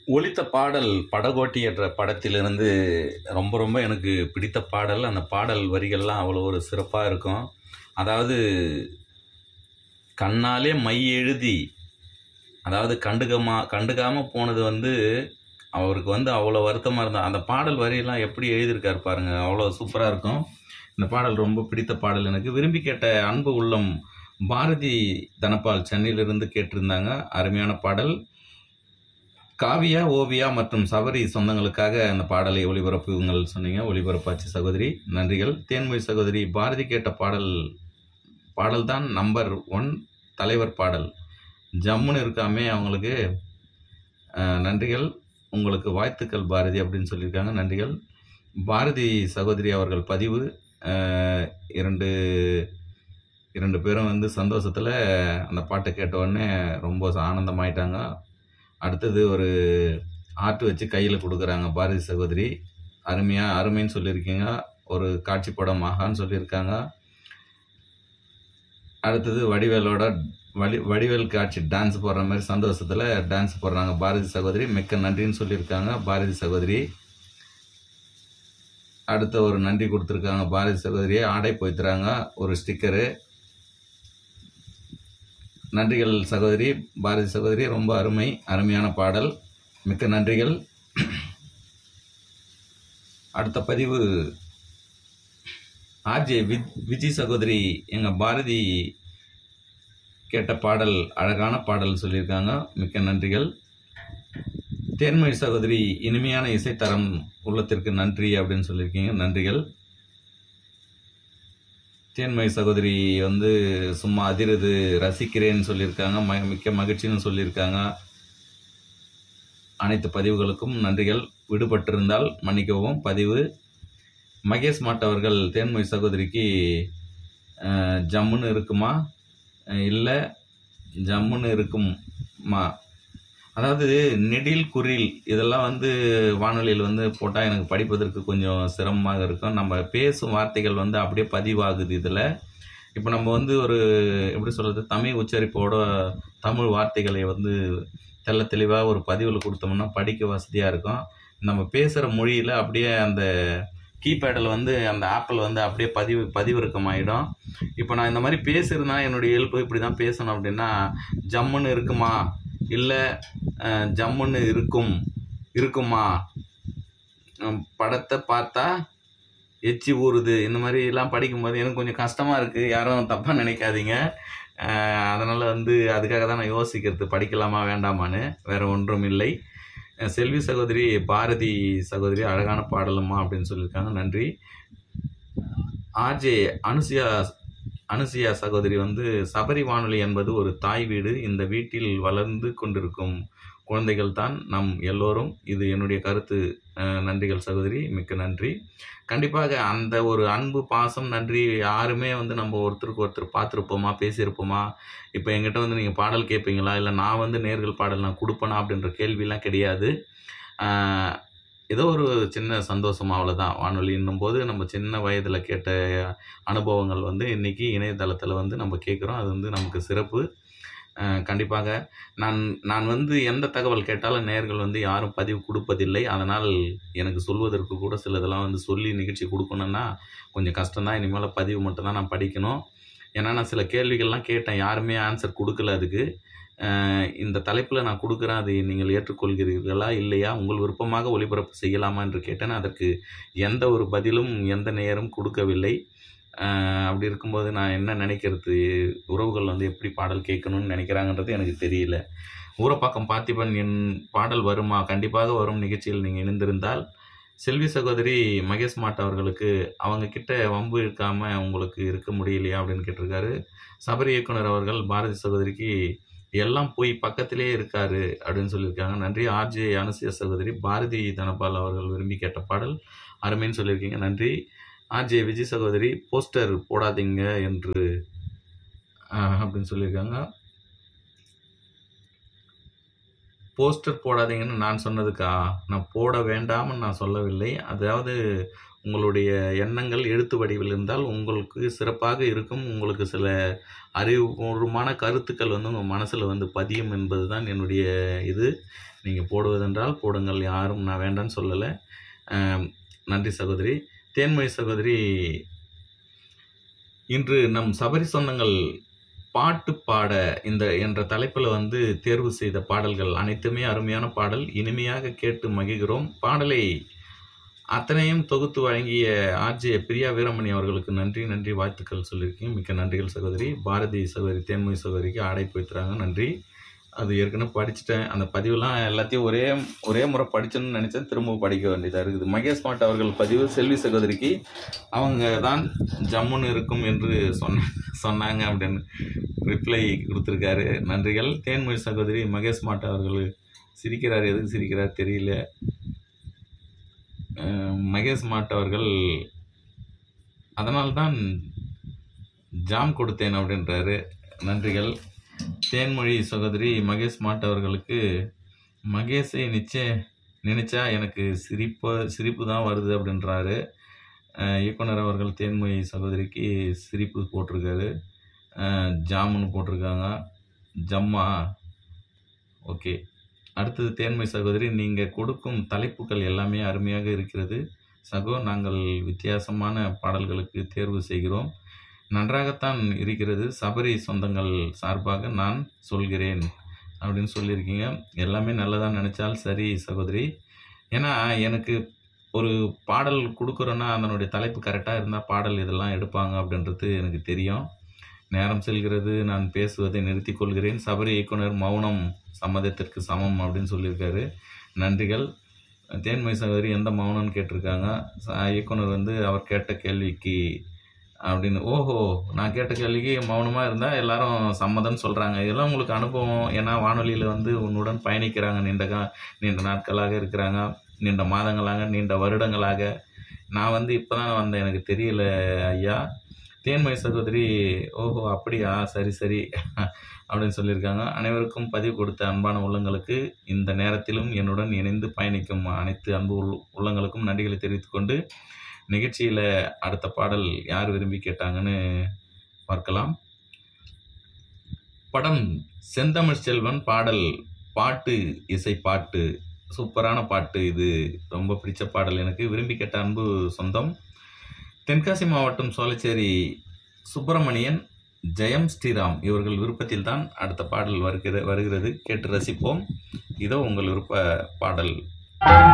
ஒலித்த பாடல் படகோட்டி என்ற படத்திலிருந்து ரொம்ப ரொம்ப எனக்கு பிடித்த பாடல் அந்த பாடல் வரிகள்லாம் அவ்வளோ ஒரு சிறப்பாக இருக்கும் அதாவது கண்ணாலே மை எழுதி அதாவது கண்டுக்கமா கண்டுக்காமல் போனது வந்து அவருக்கு வந்து அவ்வளோ வருத்தமாக இருந்தா அந்த பாடல் வரியெல்லாம் எப்படி எழுதியிருக்காரு பாருங்க அவ்வளோ சூப்பராக இருக்கும் இந்த பாடல் ரொம்ப பிடித்த பாடல் எனக்கு விரும்பி கேட்ட அன்பு உள்ளம் பாரதி தனபால் சென்னையிலிருந்து கேட்டிருந்தாங்க அருமையான பாடல் காவியா ஓவியா மற்றும் சபரி சொந்தங்களுக்காக அந்த பாடலை ஒளிபரப்புங்கள் சொன்னீங்க ஒளிபரப்பாச்சு சகோதரி நன்றிகள் தேன்மொழி சகோதரி பாரதி கேட்ட பாடல் பாடல் தான் நம்பர் ஒன் தலைவர் பாடல் ஜம்முன்னு இருக்காமே அவங்களுக்கு அஹ், நன்றிகள் உங்களுக்கு வாழ்த்துக்கள் பாரதி அப்படின்னு சொல்லியிருக்காங்க நன்றிகள் பாரதி சகோதரி அவர்கள் பதிவு அஹ், இரண்டு இரண்டு பேரும் வந்து சந்தோஷத்தில் அந்த பாட்டை கேட்ட உடனே ரொம்ப ஆனந்தமாயிட்டாங்க அடுத்தது ஒரு ஆட்டு வச்சு கையில் கொடுக்குறாங்க பாரதி சகோதரி அருமையாக அருமைன்னு சொல்லியிருக்கீங்க ஒரு காட்சி படம் மகான்னு சொல்லியிருக்காங்க அடுத்தது வடிவேலோட வடி வடிவேல் காட்சி டான்ஸ் போடுற மாதிரி சந்தோஷத்தில் டான்ஸ் போடுறாங்க பாரதி சகோதரி மிக்க நன்றின்னு சொல்லியிருக்காங்க பாரதி சகோதரி அடுத்த ஒரு நன்றி கொடுத்துருக்காங்க பாரதி சகோதரியை ஆடை போய்த்துறாங்க ஒரு ஸ்டிக்கரு நன்றிகள் சகோதரி பாரதி சகோதரி ரொம்ப அருமை அருமையான பாடல் மிக்க நன்றிகள் அடுத்த பதிவு ஆர்ஜே வித் விஜய் சகோதரி எங்கள் பாரதி கேட்ட பாடல் அழகான பாடல் சொல்லியிருக்காங்க மிக்க நன்றிகள் தேன்மொழி சகோதரி இனிமையான இசைத்தரம் உள்ளத்திற்கு நன்றி அப்படின்னு சொல்லியிருக்கீங்க நன்றிகள் தேன்மொழி சகோதரி வந்து சும்மா அதிரது ரசிக்கிறேன்னு சொல்லியிருக்காங்க ம மிக்க மகிழ்ச்சின்னு சொல்லியிருக்காங்க அனைத்து பதிவுகளுக்கும் நன்றிகள் விடுபட்டிருந்தால் மன்னிக்கவும் பதிவு மகேஷ் மாட் அவர்கள் தேன்மொழி சகோதரிக்கு அஹ், ஜம்முன்னு இருக்குமா இல்லை ஜம்முன்னு இருக்குமா அதாவது நெடில் குறில் இதெல்லாம் வந்து வானொலியில் வந்து போட்டால் எனக்கு படிப்பதற்கு கொஞ்சம் சிரமமாக இருக்கும் நம்ம பேசும் வார்த்தைகள் வந்து அப்படியே பதிவாகுது இதில் இப்போ நம்ம வந்து ஒரு எப்படி சொல்கிறது தமிழ் உச்சரிப்போட தமிழ் வார்த்தைகளை வந்து தெள்ள தெளிவாக ஒரு பதிவில் கொடுத்தோம்னா படிக்க வசதியாக இருக்கும் நம்ம பேசுகிற மொழியில் அப்படியே அந்த கீபேடில் வந்து அந்த ஆப்பிள் வந்து அப்படியே பதிவு பதிவிறக்கம் ஆகிடும் இப்போ நான் இந்த மாதிரி பேசுகிறதுனா என்னுடைய இயல்பு இப்படி தான் பேசணும் அப்படின்னா ஜம்முன்னு இருக்குமா இல்லை ஜம்முன்னு இருக்கும் இருக்குமா அஹ் படத்தை பார்த்தா எச்சி ஊறுது இந்த மாதிரி எல்லாம் படிக்கும்போது எனக்கு கொஞ்சம் கஷ்டமாக இருக்குது யாரும் தப்பாக நினைக்காதீங்க அதனால் வந்து அதுக்காக தான் நான் யோசிக்கிறது படிக்கலாமா வேண்டாமான்னு வேறு ஒன்றும் இல்லை அஹ் செல்வி சகோதரி பாரதி சகோதரி அழகான பாடலுமா அப்படின்னு சொல்லியிருக்காங்க நன்றி ஆர்ஜே அனுசியா அனுசியா சகோதரி வந்து சபரி வானொலி என்பது ஒரு தாய் வீடு இந்த வீட்டில் வளர்ந்து கொண்டிருக்கும் குழந்தைகள் தான் நம் எல்லோரும் இது என்னுடைய கருத்து அஹ், நன்றிகள் சகோதரி மிக்க நன்றி கண்டிப்பாக அந்த ஒரு அன்பு பாசம் நன்றி யாருமே வந்து நம்ம ஒருத்தருக்கு ஒருத்தர் பார்த்துருப்போமா பேசியிருப்போமா இப்போ எங்கிட்ட வந்து நீங்கள் பாடல் கேட்பீங்களா இல்லை நான் வந்து நேர்கள் பாடல் நான் கொடுப்பேனா அப்படின்ற கேள்விலாம் கிடையாது ஆஹ், ஏதோ ஒரு சின்ன சந்தோஷம் அவ்வளோதான் வானொலின்னும் போது நம்ம சின்ன வயதில் கேட்ட அனுபவங்கள் வந்து இன்றைக்கி இணையதளத்தில் வந்து நம்ம கேட்குறோம் அது வந்து நமக்கு சிறப்பு அஹ் கண்டிப்பாக நான் நான் வந்து எந்த தகவல் கேட்டாலும் நேர்கள் வந்து யாரும் பதிவு கொடுப்பதில்லை அதனால் எனக்கு சொல்வதற்கு கூட சிலதெல்லாம் வந்து சொல்லி நிகழ்ச்சி கொடுக்கணுன்னா கொஞ்சம் கஷ்டம்தான் இனிமேல் பதிவு மட்டும்தான் நான் படிக்கணும் ஏன்னா நான் சில கேள்விகள்லாம் கேட்டேன் யாருமே ஆன்சர் கொடுக்கல அதுக்கு அஹ் இந்த தலைப்பில் நான் கொடுக்குறேன் அது நீங்கள் ஏற்றுக்கொள்கிறீர்களா இல்லையா உங்கள் விருப்பமாக ஒளிபரப்பு செய்யலாமா என்று கேட்டேன் அதற்கு எந்த ஒரு பதிலும் எந்த நேரம் கொடுக்கவில்லை அஹ் அப்படி இருக்கும்போது நான் என்ன நினைக்கிறது உறவுகள் வந்து எப்படி பாடல் கேட்கணும்னு நினைக்கிறாங்கன்றது எனக்கு தெரியல ஊரப்பாக்கம் பார்த்திபன் என் பாடல் வருமா கண்டிப்பாக வரும் நிகழ்ச்சியில் நீங்கள் இணைந்திருந்தால் செல்வி சகோதரி மகேஷ் மாட் அவர்களுக்கு அவங்க கிட்ட வம்பு இருக்காம உங்களுக்கு இருக்க முடியலையா அப்படின்னு கேட்டிருக்காரு சபரி இயக்குனர் அவர்கள் பாரதி சகோதரிக்கு எல்லாம் போய் பக்கத்திலே இருக்காரு அப்படின்னு சொல்லியிருக்காங்க நன்றி ஆர்ஜே அனுசியா சகோதரி பாரதி தனபால் அவர்கள் விரும்பி கேட்ட பாடல் அருமைன்னு சொல்லியிருக்கீங்க நன்றி ஆர்ஜே விஜய் சகோதரி போஸ்டர் போடாதீங்க என்று ஆஹ், அப்படின்னு சொல்லியிருக்காங்க போஸ்டர் போடாதீங்கன்னு நான் சொன்னதுக்கா நான் போட வேண்டாம்னு நான் சொல்லவில்லை அதாவது உங்களுடைய எண்ணங்கள் எழுத்து வடிவில் இருந்தால் உங்களுக்கு சிறப்பாக இருக்கும் உங்களுக்கு சில அறிவுபூர்வமான கருத்துக்கள் வந்து உங்கள் மனசில் வந்து பதியும் என்பது தான் என்னுடைய இது நீங்கள் போடுவதென்றால் போடுங்கள் யாரும் நான் வேண்டான்னு சொல்லலை அஹ், நன்றி சகோதரி தேன்மொழி சகோதரி இன்று நம் சபரி சொந்தங்கள் பாட்டு பாட இந்த என்ற தலைப்பில் வந்து தேர்வு செய்த பாடல்கள் அனைத்துமே அருமையான பாடல் இனிமையாக கேட்டு மகிழ்கிறோம் பாடலை அத்தனையும் தொகுத்து வழங்கிய ஆர்ஜே பிரியா வீரமணி அவர்களுக்கு நன்றி நன்றி வாழ்த்துக்கள் சொல்லியிருக்கீங்க மிக்க நன்றிகள் சகோதரி பாரதி சகோதரி தேன்மொழி சகோதரிக்கு ஆடை போய்த்துறாங்க நன்றி அது ஏற்கனவே படிச்சுட்டேன் அந்த பதிவுலாம் எல்லாத்தையும் ஒரே ஒரே முறை படிச்சேன்னு நினச்சேன் திரும்ப படிக்க வேண்டியதாக இருக்குது மகேஷ் மாட் அவர்கள் பதிவு செல்வி சகோதரிக்கு அவங்க தான் ஜம்முன்னு இருக்கும் என்று சொன்ன சொன்னாங்க அப்படின்னு ரிப்ளை கொடுத்துருக்காரு நன்றிகள் தேன்மொழி சகோதரி மகேஷ் மாட் அவர்கள் சிரிக்கிறார் எதுக்கு சிரிக்கிறார் தெரியல அஹ் மகேஷ் மாட் அவர்கள் அதனால்தான் ஜாம் கொடுத்தேன் அப்படின்றாரு நன்றிகள் தேன்மொழி சகோதரி மகேஷ் மாட் அவர்களுக்கு மகேஷை நிச்சய நினைச்சா எனக்கு சிரிப்பு சிரிப்பு தான் வருது அப்படின்றாரு அஹ் இயக்குனர் அவர்கள் தேன்மொழி சகோதரிக்கு சிரிப்பு போட்டிருக்காரு அஹ் ஜாமுன்னு போட்டிருக்காங்க ஜம்மா ஓகே அடுத்தது தேன்மை சகோதரி நீங்கள் கொடுக்கும் தலைப்புகள் எல்லாமே அருமையாக இருக்கிறது சகோ நாங்கள் வித்தியாசமான பாடல்களுக்கு தேர்வு செய்கிறோம் நன்றாகத்தான் இருக்கிறது சபரி சொந்தங்கள் சார்பாக நான் சொல்கிறேன் அப்படின்னு சொல்லியிருக்கீங்க எல்லாமே நல்லதாக நினச்சால் சரி சகோதரி ஏன்னா எனக்கு ஒரு பாடல் கொடுக்குறோன்னா அதனுடைய தலைப்பு கரெக்டாக இருந்தால் பாடல் இதெல்லாம் எடுப்பாங்க அப்படின்றது எனக்கு தெரியும் நேரம் செல்கிறது நான் பேசுவதை நிறுத்திக் கொள்கிறேன் சபரி இயக்குனர் மௌனம் சம்மதத்திற்கு சமம் அப்படின்னு சொல்லியிருக்காரு நன்றிகள் தேன்மொழி சகோதரி எந்த மௌனம்னு கேட்டிருக்காங்க ச- இயக்குனர் வந்து அவர் கேட்ட கேள்விக்கு அப்படின்னு ஓஹோ நான் கேட்ட கேள்விக்கு மௌனமாக இருந்தால் எல்லாரும் சம்மதம்னு சொல்கிறாங்க இதெல்லாம் உங்களுக்கு அனுபவம் ஏன்னா வானொலியில் வந்து உன்னுடன் பயணிக்கிறாங்க நீண்ட கா நீண்ட நாட்களாக இருக்கிறாங்க நீண்ட மாதங்களாக நீண்ட வருடங்களாக நான் வந்து இப்போ தான் வந்தேன் எனக்கு தெரியல ஐயா தேன்மொழி சகோதரி ஓஹோ அப்படியா சரி சரி அப்படின்னு சொல்லியிருக்காங்க அனைவருக்கும் பதிவு கொடுத்த அன்பான உள்ளங்களுக்கு இந்த நேரத்திலும் என்னுடன் இணைந்து பயணிக்கும் அனைத்து அன்பு உள்ள- உள்ளங்களுக்கும் நன்றிகளை தெரிவித்துக் கொண்டு நிகழ்ச்சியில் அடுத்த பாடல் யார் விரும்பி கேட்டாங்கன்னு பார்க்கலாம் படம் செந்தமிழ் செல்வன் பாடல் பாட்டு இசை பாட்டு சூப்பரான பாட்டு இது ரொம்ப பிடிச்ச பாடல் எனக்கு விரும்பி கேட்ட அன்பு சொந்தம் தென்காசி மாவட்டம் சோலைச்சேரி சுப்பிரமணியன் ஜெயம் ஸ்ரீராம் இவர்கள் விருப்பத்தில் தான் அடுத்த பாடல் வருகிற வருகிறது கேட்டு ரசிப்போம் இதோ உங்கள் விருப்ப பாடல்